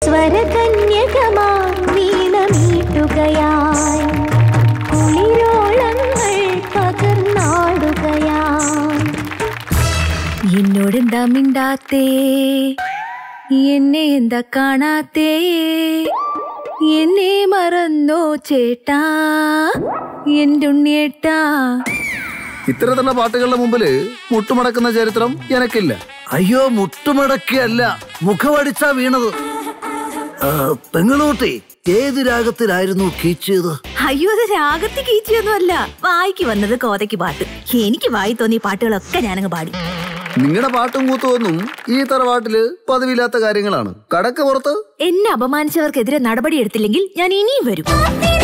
സ്വരകന്യകമാ വീണമീട്ടുകയായി കുളിരോളങ്ങൾ പകർന്നാടുകയായി എന്നോടെന്താ മിണ്ടാത്തേ എന്നെ എന്താ കാണാത്തേ എന്നെ മറന്നോ ചേട്ടാ എന്റെ ഉണ്ണിയേട്ടാ ഇത്തരത്തിലുള്ള പാട്ടുകളുടെ മുമ്പില് മുട്ടുമടക്കുന്ന ചരിത്രം എനക്കില്ല അയ്യോ മുട്ടുമടക്കിയല്ല മുഖമടിച്ചാ വീണത് ആ, പെങ്ങളൂട്ടി ഏത് രാഗത്തിലായിരുന്നു കീച്ചിയത് അയ്യോ അത് രാഗത്തി കീച്ചിയൊന്നുമല്ല വായിക്ക് വന്നത് കോതയ്ക്ക് പാട്ട് എനിക്ക് വായി തോന്നിയ പാട്ടുകളൊക്കെ ഞാനങ്ങ് പാടി നിങ്ങളുടെ പാട്ടും കൂത്തുമൊന്നും ഈ തറവാട്ടില് പതിവില്ലാത്ത കാര്യങ്ങളാണ് കടക്ക് പുറത്ത് എന്നെ അപമാനിച്ചവർക്കെതിരെ നടപടി എടുത്തില്ലെങ്കിൽ ഞാൻ ഇനിയും വരും ആദ്യ